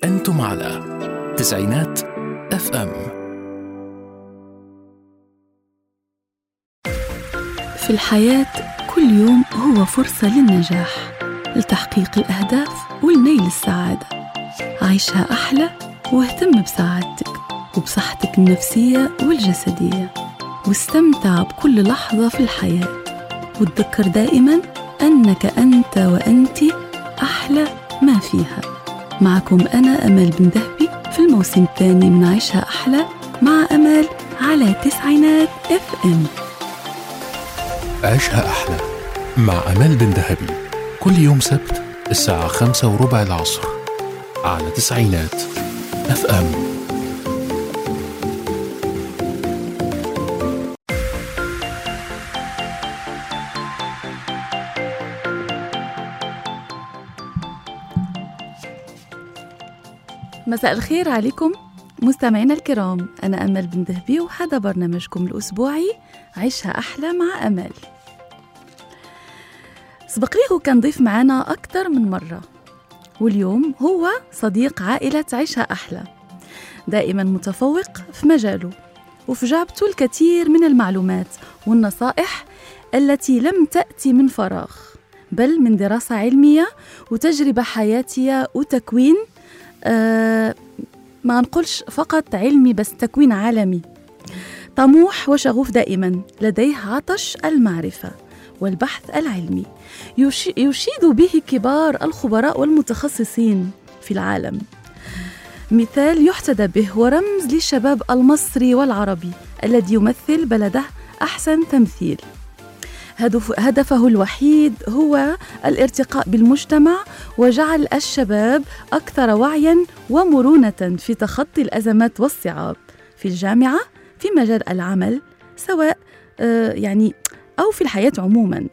أنتم على تسعينات اف ام في الحياة كل يوم هو فرصة للنجاح لتحقيق الأهداف والنيل السعادة عيشها أحلى واهتم بسعادتك وبصحتك النفسية والجسدية واستمتع بكل لحظة في الحياة وتذكر دائما أنك أنت وأنت أحلى ما فيها معكم أنا أمل بن ذهبي في الموسم الثاني من عيشها أحلى مع أمل على تسعينات اف ام عيشها أحلى مع أمال بن ذهبي كل يوم سبت الساعة خمسة وربع العصر على تسعينات اف ام مساء الخير عليكم مستمعينا الكرام أنا أمل بن ذهبي وهذا برنامجكم الأسبوعي عيشها أحلى مع أمل سبق لي هو كان ضيف معنا أكثر من مرة واليوم هو صديق عائلة عيشها أحلى دائما متفوق في مجاله وفي جعبته الكثير من المعلومات والنصائح التي لم تأتي من فراغ بل من دراسة علمية وتجربة حياتية وتكوين آه ما نقولش فقط علمي بس تكوين عالمي طموح وشغوف دائما لديه عطش المعرفة والبحث العلمي يشي- يشيد به كبار الخبراء والمتخصصين في العالم مثال يحتذى به ورمز للشباب المصري والعربي الذي يمثل بلده أحسن تمثيل هدف هدفه الوحيد هو الارتقاء بالمجتمع وجعل الشباب أكثر وعيا ومرونة في تخطي الأزمات والصعاب في الجامعة في مجال العمل سواء آه، يعني أو في الحياة عموما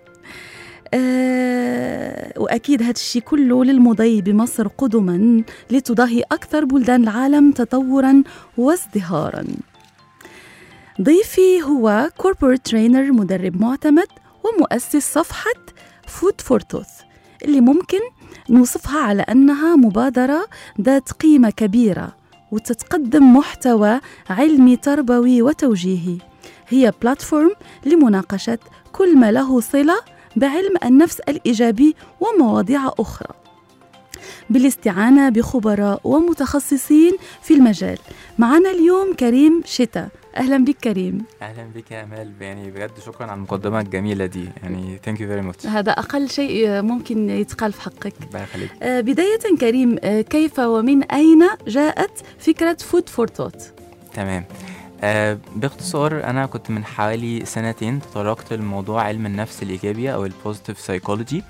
آه، وأكيد هذا الشيء كله للمضي بمصر قدما لتضاهي أكثر بلدان العالم تطورا وازدهارا ضيفي هو كوربوريت ترينر مدرب معتمد ومؤسس صفحة فود فور توث اللي ممكن نوصفها على أنها مبادرة ذات قيمة كبيرة وتتقدم محتوى علمي تربوي وتوجيهي هي بلاتفورم لمناقشة كل ما له صلة بعلم النفس الإيجابي ومواضيع أخرى بالاستعانة بخبراء ومتخصصين في المجال معنا اليوم كريم شتا أهلا بك كريم اهلا بك يا امال يعني بجد شكرا على المقدمه الجميله دي يعني ثانك يو فيري ماتش هذا أقل شيء ممكن يتقال في حقك الله يخليك آه، بداية كريم آه، كيف ومن أين جاءت فكرة فود فور توت؟ تمام آه باختصار انا كنت من حوالي سنتين تطرقت لموضوع علم النفس الايجابي او البوزيتيف سايكولوجي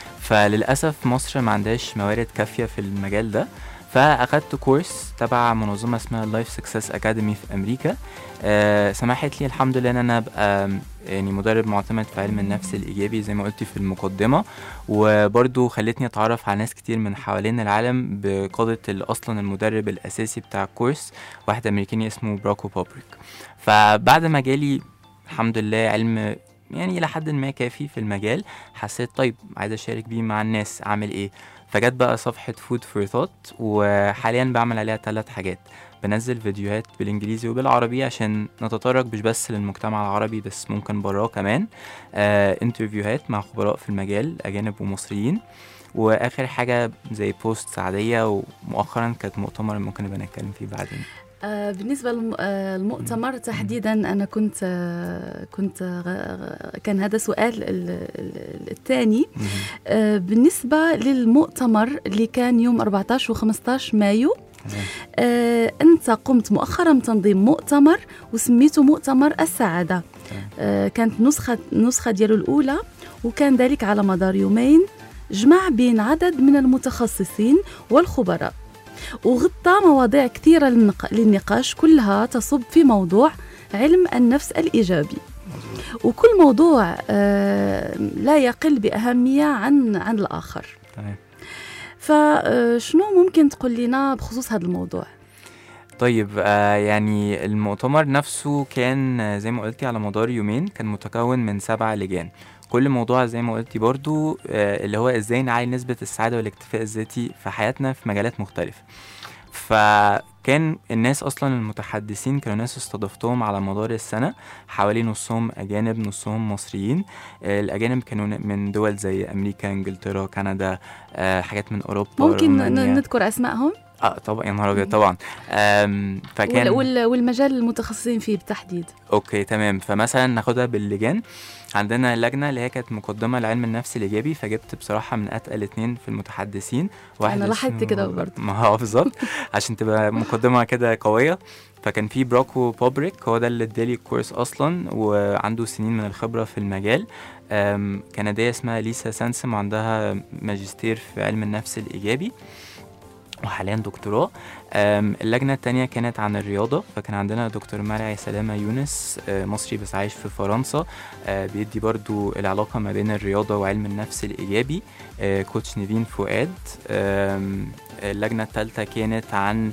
فللاسف مصر ما عندهاش موارد كافيه في المجال ده فاخدت كورس تبع منظمه اسمها لايف سكسس اكاديمي في امريكا آه سمحت لي الحمد لله ان انا ابقى يعني مدرب معتمد في علم النفس الايجابي زي ما قلت في المقدمه وبرضو خلتني اتعرف على ناس كتير من حوالين العالم بقادة ال- اصلا المدرب الاساسي بتاع الكورس واحد امريكاني اسمه براكو بابريك فبعد ما جالي الحمد لله علم يعني الى حد ما كافي في المجال حسيت طيب عايز اشارك بيه مع الناس اعمل ايه فجت بقى صفحة فود فور ثوت وحاليا بعمل عليها ثلاث حاجات بنزل فيديوهات بالانجليزي وبالعربي عشان نتطرق مش بس للمجتمع العربي بس ممكن براه كمان آه انترفيوهات مع خبراء في المجال اجانب ومصريين واخر حاجه زي بوست عاديه ومؤخرا كانت مؤتمر ممكن نبقى نتكلم فيه بعدين آه، بالنسبة للمؤتمر تحديدا أنا كنت آه، كنت غ- غ- كان هذا سؤال ال- ال- الثاني مهم. آه، بالنسبة للمؤتمر اللي كان يوم 14 و 15 مايو تمام. آه، أنت قمت مؤخرا بتنظيم مؤتمر وسميته مؤتمر السعادة تمام. آه، كانت نسخة نسخة ديالو الأولى وكان ذلك على مدار يومين جمع بين عدد من المتخصصين والخبراء وغطى مواضيع كثيرة للنق- للنقاش كلها تصب في موضوع علم النفس الإيجابي وكل موضوع آه، لا يقل بأهمية عن عن الآخر تمام فشنو ممكن تقول لنا بخصوص هذا الموضوع طيب آه يعني المؤتمر نفسه كان آه، زي ما قلتي على مدار يومين كان متكون من سبع لجان كل موضوع زي ما قلتي برضو آه اللي هو ازاي نعلي نسبة السعادة والاكتفاء الذاتي في حياتنا في مجالات مختلفة فكان الناس اصلا المتحدثين كانوا ناس استضفتهم على مدار السنه حوالي نصهم اجانب نصهم مصريين آه، الاجانب كانوا من دول زي امريكا انجلترا كندا آه، حاجات من اوروبا ممكن رومانيا. ن- نذكر اسمائهم اه طبعا يا نهار ابيض طبعا آم، فكان وال- وال- والمجال المتخصصين فيه بالتحديد اوكي تمام فمثلا ناخدها باللجان عندنا لجنه اللي هي كانت مقدمه لعلم النفس الايجابي فجبت بصراحه من اتقل اتنين في المتحدثين واحد أنا لاحظت اسمه- كده برضه. ما هو بالظبط عشان تبقى مقدمه كده قويه فكان في براكو بوبريك هو ده اللي ادالي الكورس اصلا وعنده سنين من الخبره في المجال أم، كنديه اسمها ليسا سانسم عندها ماجستير في علم النفس الايجابي وحاليا دكتوراه أم، اللجنة التانية كانت عن الرياضة فكان عندنا دكتور مرعي سلامة يونس آه، مصري بس عايش في فرنسا آه، بيدي برضو العلاقة ما بين الرياضة وعلم النفس الإيجابي آه، كوتش نيفين فؤاد آم، اللجنة التالتة كانت عن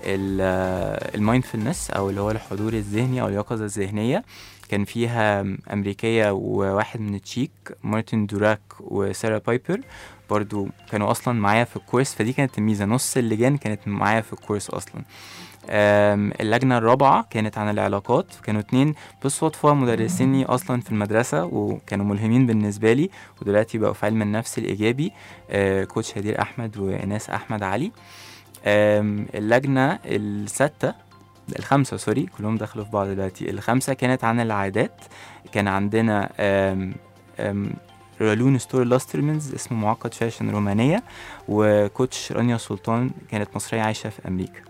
المايندفولنس أو اللي هو الحضور الذهني أو اليقظة الذهنية كان فيها أمريكية وواحد من التشيك مارتن دوراك وسارة بايبر برضو كانوا اصلا معايا في الكورس فدي كانت الميزه نص اللجان كانت معايا في الكورس اصلا أم، اللجنه الرابعه كانت عن العلاقات كانوا اتنين بالصدفه مدرسيني اصلا في المدرسه وكانوا ملهمين بالنسبه لي ودلوقتي بقوا في علم النفس الايجابي آه، كوتش هدير احمد وايناس احمد علي أم، اللجنه السادسه الخمسه سوري كلهم دخلوا في بعض دلوقتي الخمسه كانت عن العادات كان عندنا أم، أم، رالون ستور لاسترمنز اسمه معقد فاشن رومانية وكوتش رانيا سلطان كانت مصرية عايشة في أمريكا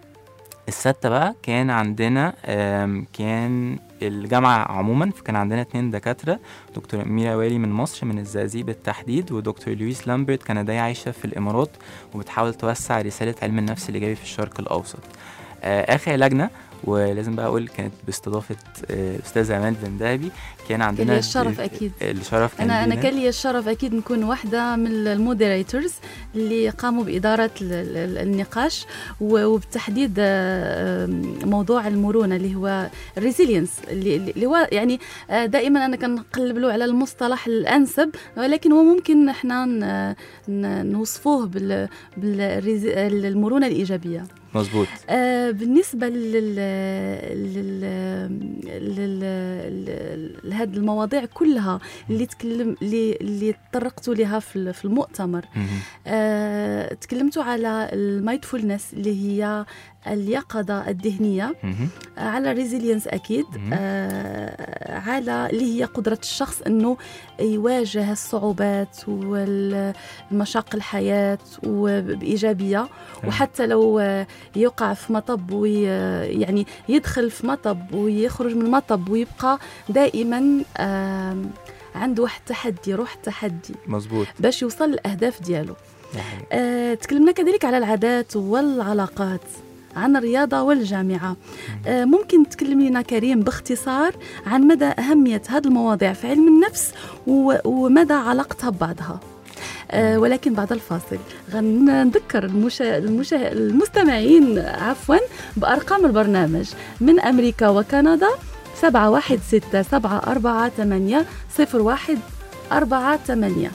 الستة بقى كان عندنا آم، كان الجامعة عموما فكان عندنا اتنين دكاترة دكتور ميرا والي من مصر من الزقازيق بالتحديد ودكتور لويس لامبرت كندية عايشة في الإمارات وبتحاول توسع رسالة علم النفس الإيجابي في الشرق الأوسط آه، آخر لجنة ولازم بقى أقول كانت باستضافة آه، أستاذ عماد بن دهبي كان عندنا لي الشرف أكيد. الشرف كان انا انا لينا. كان لي الشرف اكيد نكون واحده من المودريتورز اللي قاموا باداره ال- ال- النقاش و- وبالتحديد آه، موضوع المرونه اللي هو الريزيلينس اللي, اللي هو يعني آه، دائما انا كنقلب له على المصطلح الانسب ولكن هو ممكن احنا ن- ن- نوصفوه بال بالمرونه الايجابيه مظبوط آه، بالنسبة لل... لل... لل... لل... لهذه المواضيع كلها اللي تكلم اللي اللي تطرقتوا لها في ال- في المؤتمر مهم. آه، تكلمتوا على المايندفولنس اللي هي اليقظة الذهنية مهم. آه، على الريزيلينس أكيد مهم. آه، على اللي هي قدرة الشخص أنه يواجه الصعوبات والمشاق الحياة وبإيجابية وحتى لو آه، يقع في مطب وي يعني يدخل في مطب ويخرج من مطب ويبقى دائما آم، عنده واحد التحدي روح التحدي مظبوط باش يوصل للأهداف ديالو دي حقيقة. آه، تكلمنا كذلك على العادات والعلاقات عن الرياضة والجامعة آه، ممكن تكلم لنا كريم باختصار عن مدى أهمية هذه المواضيع في علم النفس و- ومدى علاقتها ببعضها آه، ولكن بعد الفاصل غنذكر المشا... المشا... المستمعين عفوا بأرقام البرنامج من أمريكا وكندا سبعة واحد ستة سبعة أربعة ثمانية صفر واحد أربعة ثمانية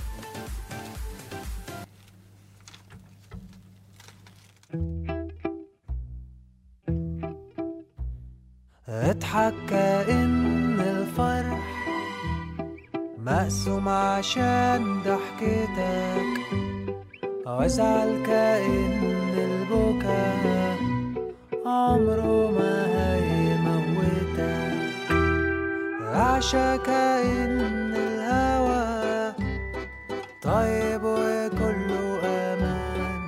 اضحك كأن الفرح مقسوم عشان ضحكتك وازعل كأن البكا عمره ما هيموتك عشا كأن الهوى طيب وكله أمان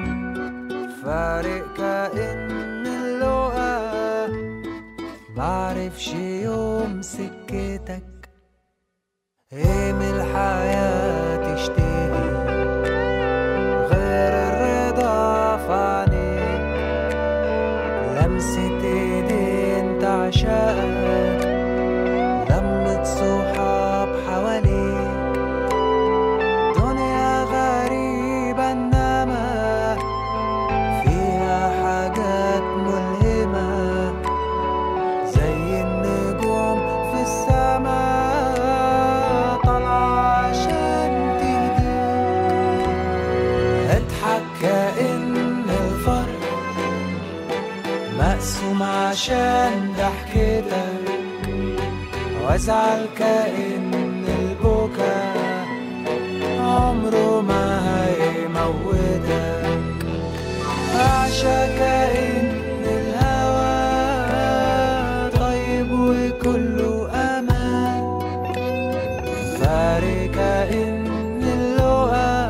فارق كأن اللقا معرفش يوم سكتك ايه من الحياة تشتهي غير الرضا في عينيك لمسة ايدين تعشقك لمة صحاب حواليك دنيا غريبة انما فيها حاجات ملهمة زي النجوم عشان ضحكتك وازعل كأن البكاء عمره ما هيموتك أعشى كأن الهوى طيب وكله أمان فارق كأن اللقا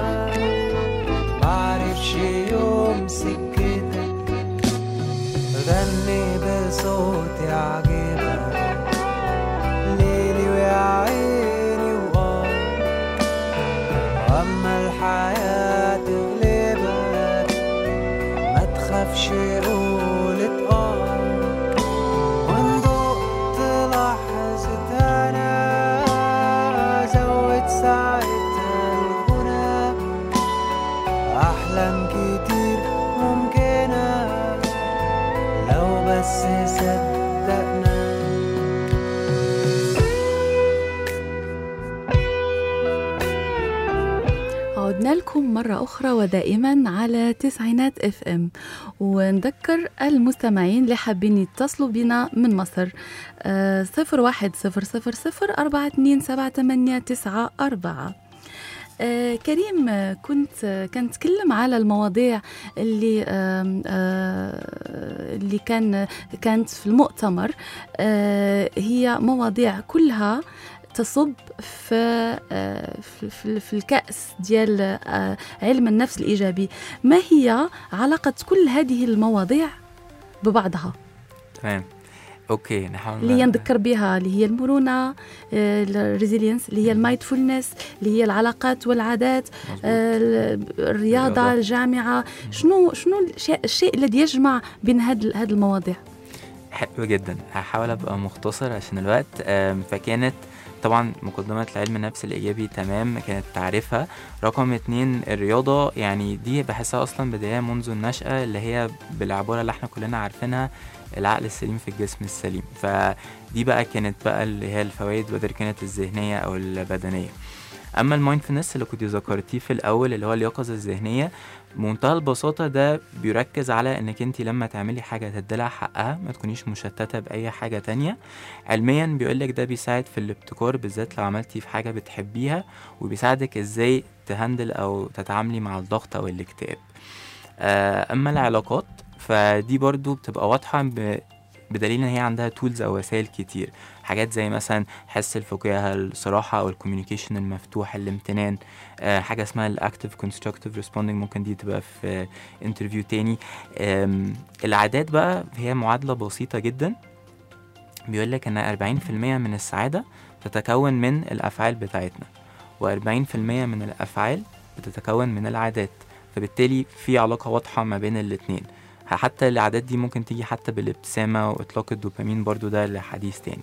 معرفش يوم سكتك غني بصوت يعجبك ليلي ويا عيني وغار واما الحياة تغلبك ما تخافش قول اتقار وان دقت لحظة انا زود ساعتها الغنى احلام كتير ممكنة لو بس صدقنا عدنا لكم مرة أخرى ودائما على تسعينات اف ام ونذكر المستمعين اللي حابين يتصلوا بنا من مصر صفر واحد صفر صفر صفر أربعة اتنين سبعة تمانية تسعة أربعة آه كريم آه، كنت آه، كان تكلم على المواضيع اللي آم، آه اللي كان كانت في المؤتمر آه هي مواضيع كلها تصب في آه، في- في في الكأس ديال آه، علم النفس الإيجابي ما هي علاقة كل هذه المواضيع ببعضها تمام اوكي نحاول اللي هي نذكر بها اللي هي المرونة الريزيلينس اللي هي المايندفولنس اللي هي العلاقات والعادات مظبوط. آه، ال- الرياضة الرياضة. الجامعة شنو شنو الشيء, الشيء الذي يجمع بين هذه هذه المواضيع حلو جدا هحاول ابقى مختصر عشان الوقت آم، فكانت طبعا مقدمة العلم النفس الإيجابي تمام كانت تعرفها رقم اتنين الرياضة يعني دي بحسها أصلا بداية منذ النشأة اللي هي بالعبارة اللي احنا كلنا عارفينها العقل السليم في الجسم السليم فدي بقى كانت بقى اللي هي الفوائد وذر كانت الذهنية أو البدنية اما المايندفولنس اللي كنت ذكرتيه في الاول اللي هو اليقظه الذهنيه بمنتهى البساطه ده بيركز على انك انت لما تعملي حاجه تديلها حقها ما تكونيش مشتته باي حاجه تانية علميا بيقولك ده بيساعد في الابتكار بالذات لو عملتي في حاجه بتحبيها وبيساعدك ازاي تهندل او تتعاملي مع الضغط او الاكتئاب آه، اما العلاقات فدي برضو بتبقى واضحه ب- بدليل ان هي عندها تولز او وسائل كتير حاجات زي مثلا حس الفكاهه الصراحه او الكوميونيكيشن المفتوح الامتنان آه، حاجه اسمها الاكتيف كونستراكتيف ريسبوندنج ممكن دي تبقى في انترفيو تاني آم، العادات بقى هي معادله بسيطه جدا بيقول لك ان 40% من السعاده تتكون من الافعال بتاعتنا و40% من الافعال بتتكون من العادات فبالتالي في علاقه واضحه ما بين الاتنين حتى العادات دي ممكن تيجي حتى بالابتسامه واطلاق الدوبامين برضو ده لحديث تاني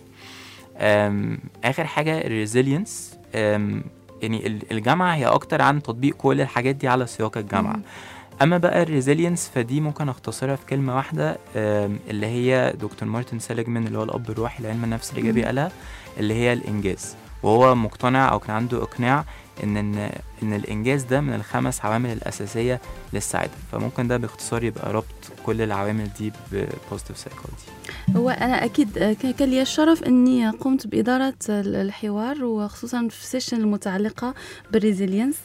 أم، اخر حاجه الريزيلينس يعني ال- الجامعه هي اكتر عن تطبيق كل الحاجات دي على سياق الجامعه مم. اما بقى الريزيلينس فدي ممكن اختصرها في كلمه واحده أم، اللي هي دكتور مارتن سيليجمان اللي هو الاب الروحي لعلم النفس الايجابي مم. قالها اللي هي الانجاز وهو مقتنع او كان عنده اقناع ان ان ان الانجاز ده من الخمس عوامل الاساسيه للسعاده فممكن ده باختصار يبقى ربط كل العوامل دي ببوزيتيف سايكولوجي هو أنا أكيد آه، ك- كان لي الشرف أني قمت بإدارة ال- الحوار وخصوصا في السيشن المتعلقة بالريزيلينس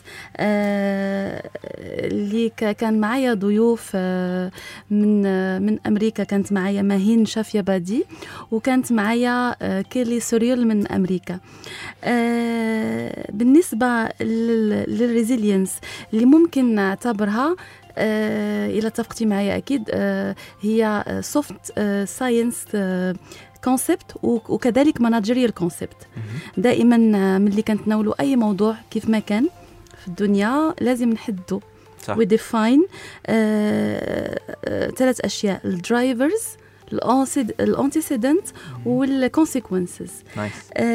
آه، اللي ك- كان معايا ضيوف آه، من آه، من أمريكا كانت معايا ماهين شافيابادي وكانت معايا آه، كيلي سوريل من أمريكا آه، بالنسبة لل- للريزيلينس اللي ممكن نعتبرها آه، إذا اتفقتي معي أكيد آه، هي سوفت ساينس كونسبت وكذلك مانجيريال كونسبت دائما آه، ملي كنتناولوا اي موضوع كيف ما كان في الدنيا لازم نحدوا صح وديفاين ثلاث اشياء الدرايفرز الانتيسيدنت والكونسيكونسز نايس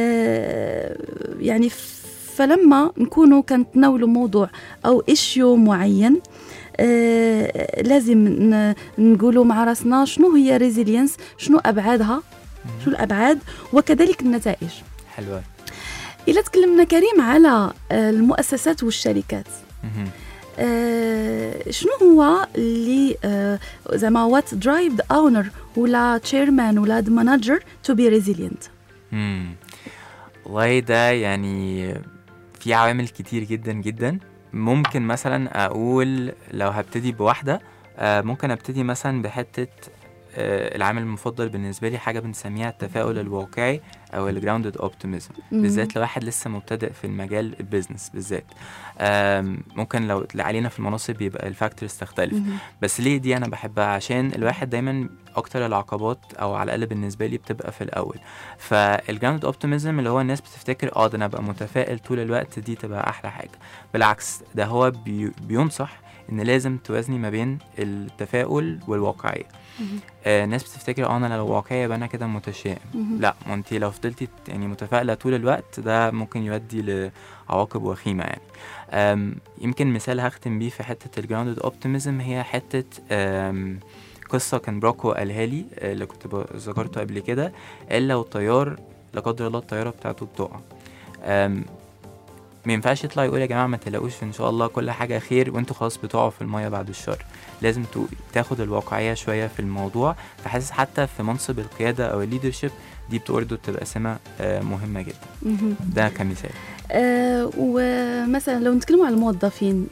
يعني فلما نكونوا كنتناولوا موضوع او ايشيو معين آه لازم ن- نقولوا مع راسنا شنو هي ريزيلينس شنو ابعادها شنو الابعاد وكذلك النتائج حلوة الا تكلمنا كريم على آه، المؤسسات والشركات مهم. آه شنو هو اللي آه زعما وات درايف ذا اونر ولا تشيرمان ولا ذا مانجر تو بي ريزيلينت مم. والله ده يعني في عوامل كتير جدا جدا ممكن مثلا اقول لو هبتدي بواحده آه، ممكن ابتدي مثلا بحته آه، العامل المفضل بالنسبه لي حاجه بنسميها التفاؤل الواقعي او الجراوندد اوبتيميزم بالذات لو واحد لسه مبتدئ في المجال البيزنس بالذات آم، ممكن لو علينا في المناصب يبقى الفاكتورز تختلف بس ليه دي انا بحبها عشان الواحد دايما اكتر العقبات او على الاقل بالنسبه لي بتبقى في الاول فالجراوند اوبتيميزم اللي هو الناس بتفتكر اه ده انا ابقى متفائل طول الوقت دي تبقى احلى حاجه بالعكس ده هو بي بينصح ان لازم توازني ما بين التفاؤل والواقعيه آه ناس بتفتكر اه انا لو واقعي يبقى انا كده متشائم لا ما انت لو فضلتي ت- يعني متفائله طول الوقت ده ممكن يؤدي لعواقب وخيمه يعني أم، يمكن مثال هختم بيه في حته الجراوندد اوبتيميزم هي حته أم، قصه كان براكو قالها لي آه، اللي كنت ب- ذكرته قبل كده قال لو الطيار لا قدر الله الطياره بتاعته بتقع أم، ما ينفعش يطلع يقول يا جماعه ما تقلقوش ان شاء الله كل حاجه خير وانتوا خلاص بتقعوا في الميه بعد الشر لازم تو- تاخد الواقعيه شويه في الموضوع فحاسس حتى في منصب القياده او الليدرشيب دي برضه بتبقى سمه آه، مهمه جدا مهم. ده كمثال آه ومثلا لو نتكلموا على الموظفين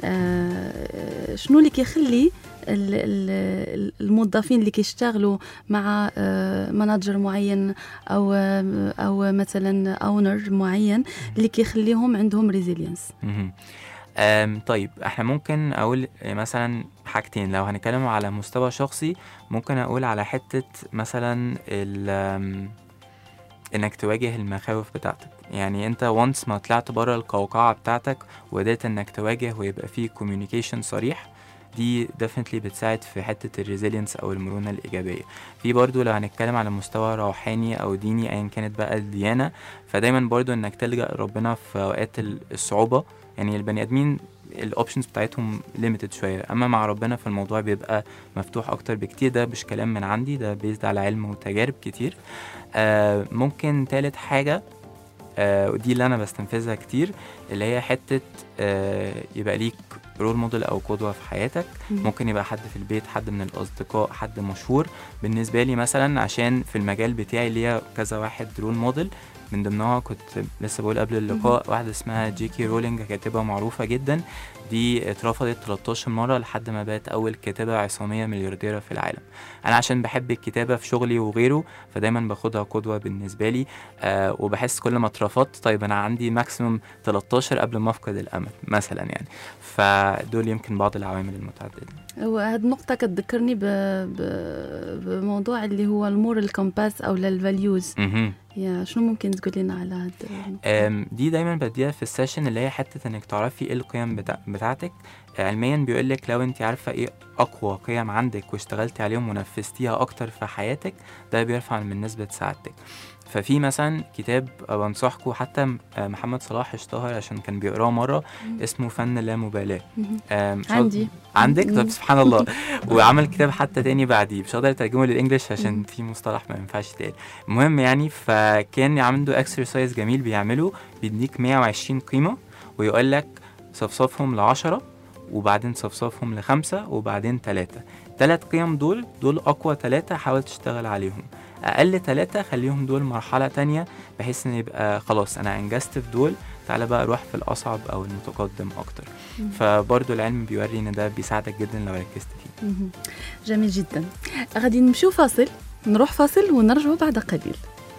آه شنو اللي كيخلي ال- ال- الموظفين اللي كيشتغلوا مع آه مانجر معين او آه او مثلا اونر معين اللي كيخليهم عندهم ريزيلينس مهم. أم طيب احنا ممكن اقول مثلا حاجتين لو هنتكلم على مستوى شخصي ممكن اقول على حتة مثلا ال أم، انك تواجه المخاوف بتاعتك يعني انت وانس ما طلعت بره القوقعة بتاعتك وقدرت انك تواجه ويبقى فيه كوميونيكيشن صريح دي definitely بتساعد في حتة الريزيلينس أو المرونة الإيجابية في برضو لو هنتكلم على مستوى روحاني أو ديني أيا كانت بقى الديانة فدايما برضو إنك تلجأ ربنا في أوقات ال- الصعوبة يعني البني آدمين الاوبشنز بتاعتهم ليميتد شويه اما مع ربنا في الموضوع بيبقى مفتوح اكتر بكتير ده مش كلام من عندي ده بيزد على علم وتجارب كتير آه ممكن تالت حاجه آه ودي اللي انا بستنفذها كتير اللي هي حته آه يبقى ليك رول موديل او قدوه في حياتك مم. ممكن يبقى حد في البيت حد من الاصدقاء حد مشهور بالنسبه لي مثلا عشان في المجال بتاعي ليا كذا واحد رول موديل من ضمنها كنت لسه بقول قبل اللقاء واحده اسمها جيكي رولينج كاتبه معروفه جدا دي اترفضت 13 مره لحد ما بقت اول كاتبه عصاميه مليارديره في العالم انا عشان بحب الكتابه في شغلي وغيره فدايما باخدها قدوه بالنسبه لي آه وبحس كل ما اترفضت طيب انا عندي ماكسيموم 13 قبل ما افقد الامل مثلا يعني فدول يمكن بعض العوامل المتعدده وهذه النقطة كتذكرني ب... ب... بموضوع اللي هو المورال كومباس أو الفاليوز مهم. يا شنو ممكن تقول لنا على هذا النقطة؟ أم، دي دايما بديها في السيشن اللي هي حته انك تعرفي ايه القيم بتاع بتاعتك علميا بيقول لك لو انت عارفه ايه اقوى قيم عندك واشتغلتي عليهم ونفذتيها اكتر في حياتك ده بيرفع من نسبه سعادتك ففي مثلا كتاب بنصحكم حتى م- آه، محمد صلاح اشتهر عشان كان بيقراه مره اسمه فن لا مبالاه مهم. آم، مش عندي. هقدر- عندك مم. طب سبحان الله وعمل كتاب حتى تاني بعديه مش هقدر اترجمه للانجليش عشان في مصطلح ما ينفعش يتقال المهم يعني فكان عنده اكسرسايز جميل بيعمله بيديك 120 قيمه ويقول لك صفصفهم لعشرة وبعدين صفصفهم لخمسة وبعدين تلاتة تلات قيم دول دول أقوى تلاتة حاول تشتغل عليهم أقل تلاتة خليهم دول مرحلة تانية بحيث إن يبقى خلاص أنا أنجزت في دول تعالى بقى أروح في الأصعب أو المتقدم أكتر فبرضه العلم بيوري إن ده بيساعدك جدا لو ركزت فيه مهم. جميل جدا غادي نمشيو فاصل نروح فاصل ونرجع بعد قليل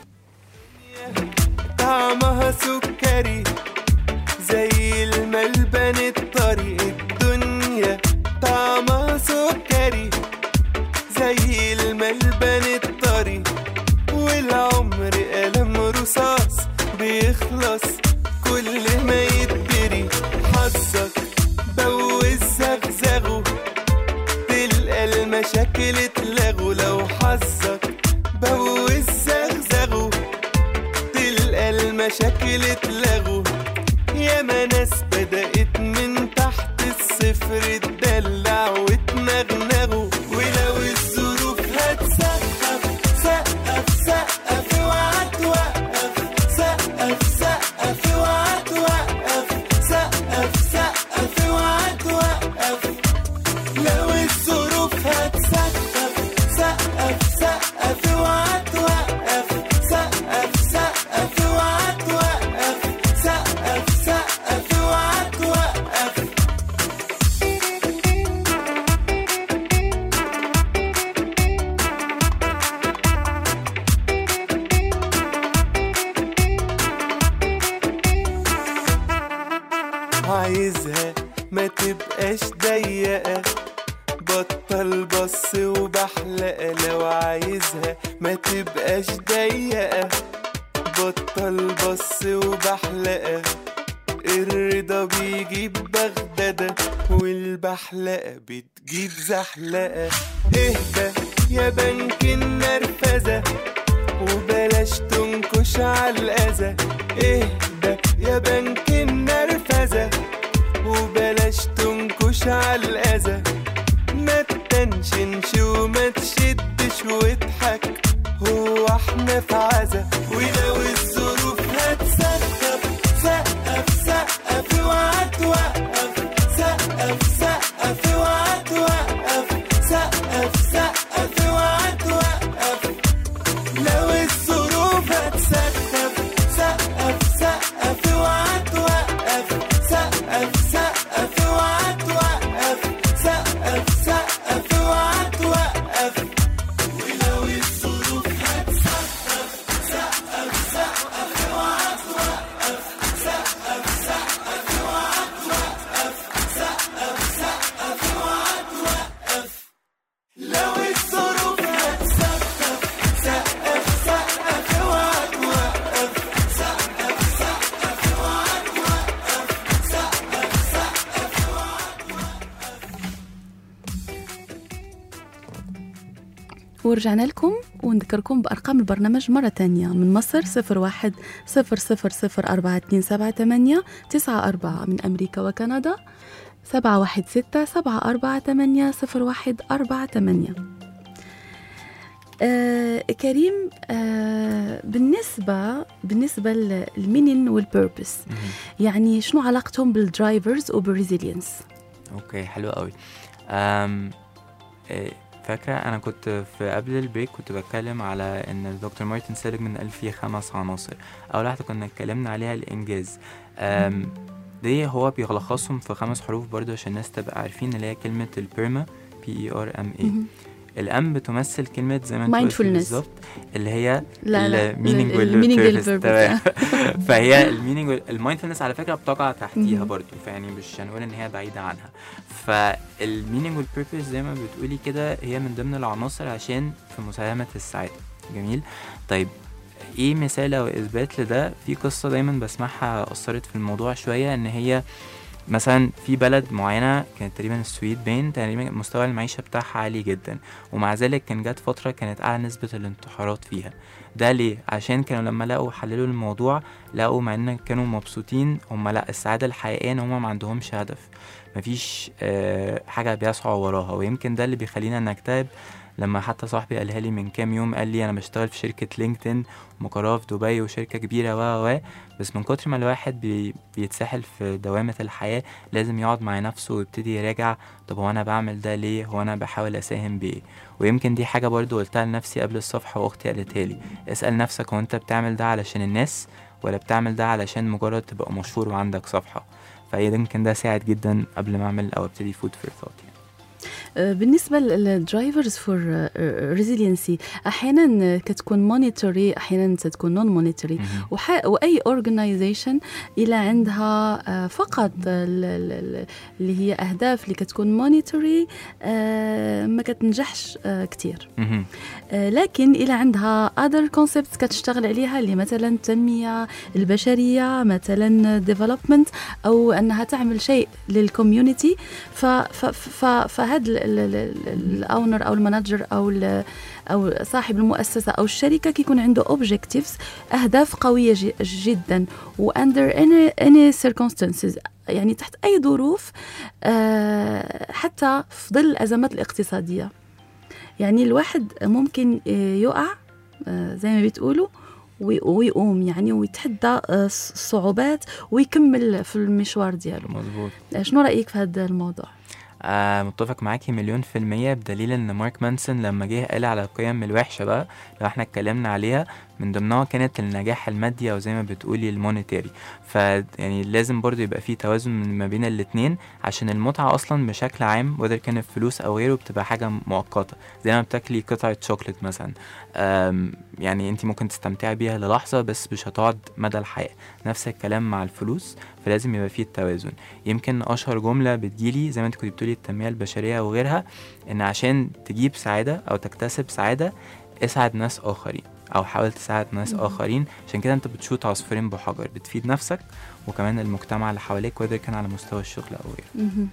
طعمها سكري زي الملبن الطري الدنيا طعمها سكري زي الملبن الطري والعمر قلم رصاص بيخلص كل ما يتدري حظك بوز زغزغه تلقى المشاكل اتلغوا لو حظك بوز زغزغه تلقى المشاكل اتلغوا ياما ناس بدأت من تحت الصفر تدلع وتنغنغوا ولو الظروف هتسقف سقف سقف اوعى توقف سقف سقف اوعى توقف سقف سقف اوعى توقف ضيقة بطل بص وبحلقة لو عايزها ما تبقاش ضيقة بطل بص وبحلقة الرضا بيجيب بغدادة والبحلقة بتجيب زحلقة اهدى يا بنك النرفزة وبلاش تنكش على الأذى اهدى يا بنك النرفزة وبلاش تنكش على الأذى ما تنشنش وما تشدش واضحك هو احنا في عزا ولو الظروف هتسقف سقف سقف اوعى توقف سقف سقف اوعى توقف سقف سقف اوعى توقف لو الظروف هتسقف سقف سقف اوعى توقف سقف سقف اوعى توقف سقف سقف اوعى توقف ولو الظروف هتسقف سقف سقف اوعى توقف سقف سقف اوعى توقف سقف سقف اوعى توقف لو الظروف هتسقف سقف سقف اوعى توقف سقف سقف اوعى توقف سقف سقف اوعى ورجعنا لكم ونذكركم بأرقام البرنامج مرة تانية من مصر صفر واحد صفر صفر صفر أربعة اتنين سبعة تمانية تسعة أربعة من أمريكا وكندا سبعة واحد ستة سبعة أربعة تمانية صفر واحد أربعة تمانية آه كريم آه بالنسبة بالنسبة للمينين والبيربس يعني شنو علاقتهم بالدرايفرز وبالريزيلينس اوكي حلو قوي أم إيه، فاكرة أنا كنت في قبل البريك كنت بتكلم على إن الدكتور مارتن سيليجمان قال فيه خمس عناصر أول واحدة كنا اتكلمنا عليها الإنجاز أم دي هو بيلخصهم في خمس حروف برضو عشان الناس تبقى عارفين اللي هي كلمة البيرما بي اي ار ام اي الام بتمثل كلمة زي ما انت قلتي Mindfulness. بالظبط اللي هي لا لا المينينج المينينج تمام فهي المينينج المايندفولنس على فكره بتقع تحتيها مهم. برضو فيعني مش هنقول ان هي بعيده عنها فالمينينج والبيربز زي ما بتقولي كده هي من ضمن العناصر عشان في مساهمه السعاده جميل طيب ايه مثال او اثبات لده في قصه دايما بسمعها اثرت في الموضوع شويه ان هي مثلا في بلد معينه كانت تقريبا السويد باين تقريبا مستوى المعيشه بتاعها عالي جدا ومع ذلك كان جت فتره كانت اعلى نسبه الانتحارات فيها ده ليه عشان كانوا لما لقوا حللوا الموضوع لقوا مع ان كانوا مبسوطين هم لا السعاده الحقيقيه ان هم ما عندهمش هدف مفيش آه حاجه بيسعوا وراها ويمكن ده اللي بيخلينا نكتئب لما حتى صاحبي قالها لي من كام يوم قال لي انا بشتغل في شركه لينكدين مقرها في دبي وشركه كبيره و و بس من كتر ما الواحد بي بيتسحل في دوامه الحياه لازم يقعد مع نفسه ويبتدي يراجع طب هو انا بعمل ده ليه هو انا بحاول اساهم بايه ويمكن دي حاجه برضو قلتها لنفسي قبل الصفحه واختي قالتها لي اسال نفسك هو انت بتعمل ده علشان الناس ولا بتعمل ده علشان مجرد تبقى مشهور وعندك صفحه فهي ده يمكن ده ساعد جدا قبل ما اعمل او ابتدي فود فور ثوت يعني. آه، بالنسبة للدرايفرز فور ريزيلينسي أحيانا كتكون مونيتوري أحيانا تكون نون مونيتوري وح... واي اورجنايزيشن الى عندها آه، فقط ال- ال- ال- اللي هي اهداف اللي كتكون مونيتوري ما كتنجحش آه، كتير مهم. آه، لكن الى عندها other concepts كتشتغل عليها اللي مثلا التنميه البشريه مثلا ديفلوبمنت او انها تعمل شيء للكوميونتي فهذا الاونر او المانجر او ال- او صاحب المؤسسه او الشركه كيكون عنده اوبجيكتيفز اهداف قويه ج- جدا واندر any, any circumstances يعني تحت اي ظروف آه، حتى في ظل الازمات الاقتصاديه يعني الواحد ممكن آه، يقع آه، زي ما بتقولوا وي- ويقوم يعني ويتحدى آه، الصعوبات ويكمل في المشوار ديالو مظبوط آه، شنو رايك في هذا الموضوع آه متفق معاكي مليون في المية بدليل ان مارك مانسون لما جه قال على القيم الوحشة بقى لو احنا اتكلمنا عليها من ضمنها كانت النجاح المادي او زي ما بتقولي المونيتاري ف يعني لازم برضو يبقى في توازن من- ما بين الاتنين عشان المتعه اصلا بشكل عام وذر كانت فلوس او غيره بتبقى حاجه مؤقته زي ما بتاكلي قطعه شوكليت مثلا أم، يعني انت ممكن تستمتعي بيها للحظه بس مش هتقعد مدى الحياه نفس الكلام مع الفلوس فلازم يبقى فيه التوازن يمكن اشهر جمله بتجيلي زي ما انت كنت بتقولي التنميه البشريه وغيرها ان عشان تجيب سعاده او تكتسب سعاده اسعد ناس اخرين او حاول تساعد ناس مهم. اخرين عشان كده انت بتشوط عصفورين بحجر بتفيد نفسك وكمان المجتمع اللي حواليك وده كان على مستوى الشغل او غيره مهم.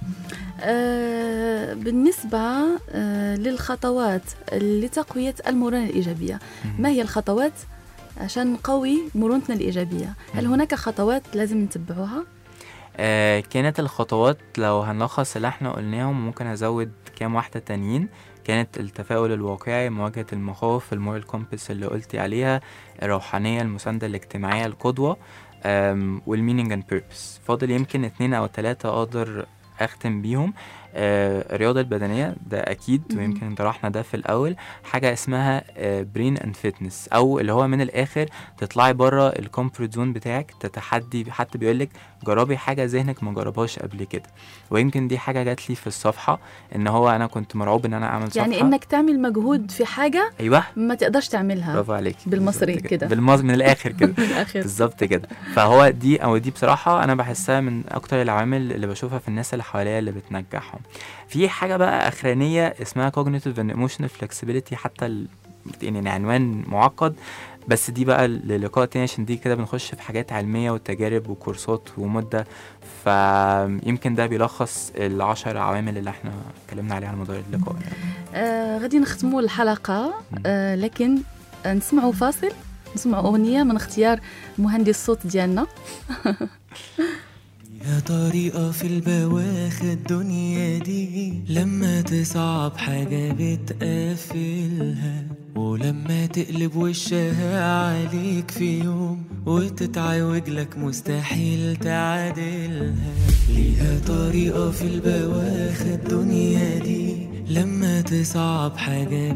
آه بالنسبة آه للخطوات لتقوية المرونة الإيجابية ما هي الخطوات عشان نقوي مرونتنا الإيجابية هل مم. هناك خطوات لازم نتبعوها؟ آه كانت الخطوات لو هنلخص اللي احنا قلناهم ممكن ازود كام واحدة تانيين كانت التفاؤل الواقعي مواجهة المخاوف المورال كومبس اللي قلتي عليها الروحانية المساندة الاجتماعية القدوة والمينينج اند بيربس فاضل يمكن اتنين او تلاتة اقدر اختم بيهم آه الرياضة البدنية ده أكيد مهم. ويمكن طرحنا ده في الأول حاجة اسمها برين اند فيتنس أو اللي هو من الآخر تطلعي بره الكومفورت زون بتاعك تتحدي حتى بيقولك جربي حاجة ذهنك ما جربهاش قبل كده ويمكن دي حاجة جات لي في الصفحة إن هو أنا كنت مرعوب إن أنا أعمل صفحة يعني إنك تعمل مجهود في حاجة أيوه ما تقدرش تعملها برافو عليك بالمصري بالظبط كده. بالمصري من الآخر كده بالآخر بالظبط كده فهو دي او دي بصراحه انا بحسها من اكتر العوامل اللي بشوفها في الناس اللي حواليا اللي بتنجحهم في حاجه بقى اخرانيه اسمها cognitive and emotional flexibility حتى ال... يعني عنوان معقد بس دي بقى للقاء تاني عشان دي كده بنخش في حاجات علمية وتجارب وكورسات ومدة فيمكن ده بيلخص العشر عوامل اللي احنا اتكلمنا عليها على مدار اللقاء آه غادي نختموا الحلقة آه لكن آه نسمعوا فاصل نسمعوا أغنية من اختيار مهندس الصوت ديالنا يا طريقة في البواخ الدنيا دي لما تصعب حاجة بتقفلها ولما تقلب وشها عليك في يوم وتتعوج لك مستحيل تعادلها ليها طريقة في البواخ الدنيا دي لما تصعب حاجة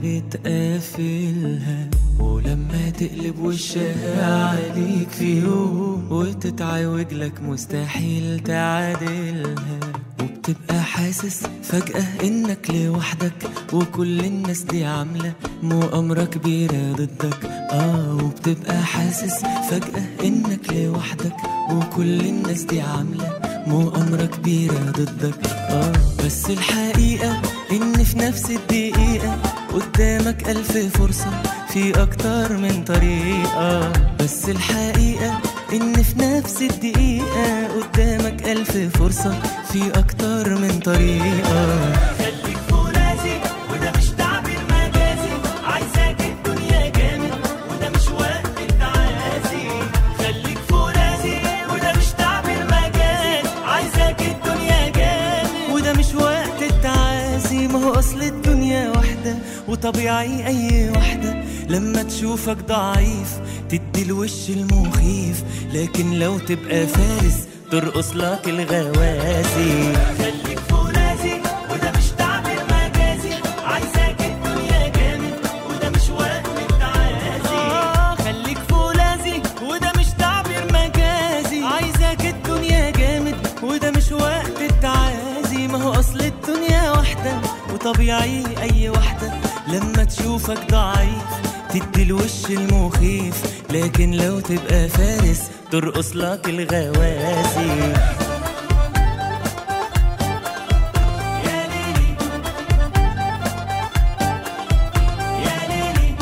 بتقفلها ولما تقلب وشها عليك في يوم وتتعوج لك مستحيل تعادلها وبتبقى حاسس فجأة انك لوحدك وكل الناس دي عاملة مؤامرة كبيرة ضدك اه وبتبقى حاسس فجأة انك لوحدك وكل الناس دي عاملة مؤامرة كبيرة ضدك اه بس الحقيقة ان في نفس الدقيقة قدامك ألف فرصة في أكتر من طريقة بس الحقيقة إن في نفس الدقيقة قدامك ألف فرصة في أكتر من طريقة خليك فرازي وده مش تعبير مجازي عايزاك الدنيا جامد وده مش وقت التعازي خليك فرازي وده مش تعبير مجازي عايزاك الدنيا جامد وده مش وقت التعازي ما هو أصل الدنيا واحدة وطبيعي أي واحدة لما تشوفك ضعيف تدي الوش المخيف لكن لو تبقى فارس ترقص لك الغوازي خليك فرازي وده مش تعبير مجازي عايزاك الدنيا جامد وده مش وقت التعازي آه خليك فولاذي وده مش تعبير مجازي عايزاك الدنيا جامد وده مش وقت التعازي ما هو اصل الدنيا واحدة وطبيعي اي واحدة لما تشوفك ضعيف تدي الوش المخيف لكن لو تبقى فارس ترقص لك الغوازي يا ليلي يا ليلي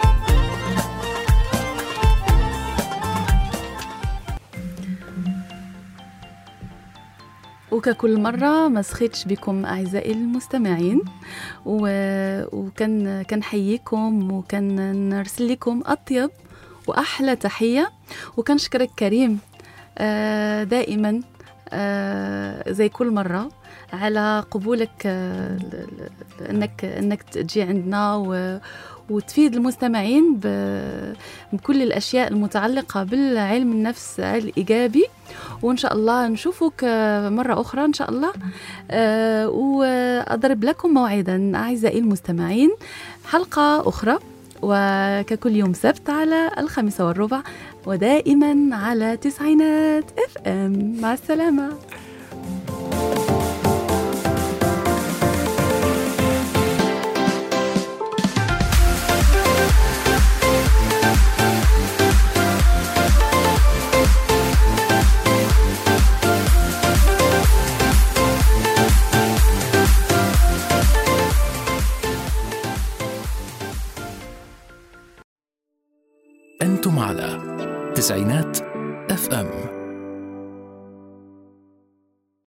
وككل مرة ما سخيتش بكم أعزائي المستمعين و... وكان كنحييكم وكان نرسل لكم أطيب وأحلى تحية وكنشكرك كريم آه، دائما آه، زي كل مرة على قبولك آه، ل- ل- انك انك تجي عندنا و وتفيد المستمعين ب- بكل الاشياء المتعلقه بالعلم النفس الايجابي وان شاء الله نشوفك آه، مره اخرى ان شاء الله آه، واضرب لكم موعدا اعزائي المستمعين حلقه اخرى وككل يوم سبت على الخامسة والربع ودائما على تسعينات اف ام مع السلامة أنتم على تسعينات اف ام